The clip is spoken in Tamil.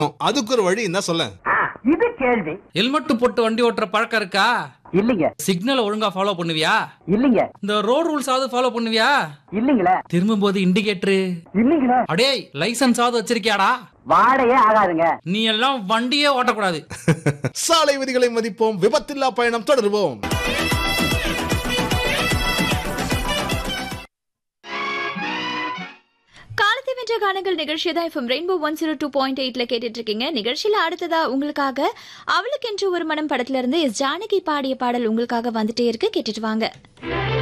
அதுக்கு ஒரு வழி என்ன சொல்ல ஆ, இது கேள்வி ஹெல்மெட் போட்டு வண்டி ஓட்டுற பழக்கம் இருக்கா இல்லைங்க சிக்னலை ஒழுங்கா ஃபாலோ பண்ணுவியா இல்லைங்க இந்த ரோட் ரூல்ஸாவது ஃபாலோ பண்ணுவியா இல்லைங்களே திரும்பும் போது இண்டிகேட்டரு இல்லைங்களே அடேய் லைசன்ஸாவது வச்சிருக்கியாடா வாடையே ஆகாதுங்க நீ எல்லாம் வண்டியே ஓட்டக்கூடாது சாலை விதிகளை மதிப்போம் விபத்தில்லா பயணம் தொடருவோம் காலத்தை வென்ற கானங்கள் நிகழ்ச்சி தான் FM rainbow one zero two point எயிட்ல கேட்டுட்டு இருக்கீங்க நிகழ்ச்சியில அடுத்ததா உங்களுக்காக அவளுக்கென்று ஒரு மனம் படத்துல இருந்து எஸ் ஜானகி பாடிய பாடல் உங்களுக்காக வந்துட்டே இருக்கு கேட்டுட்டு வாங்க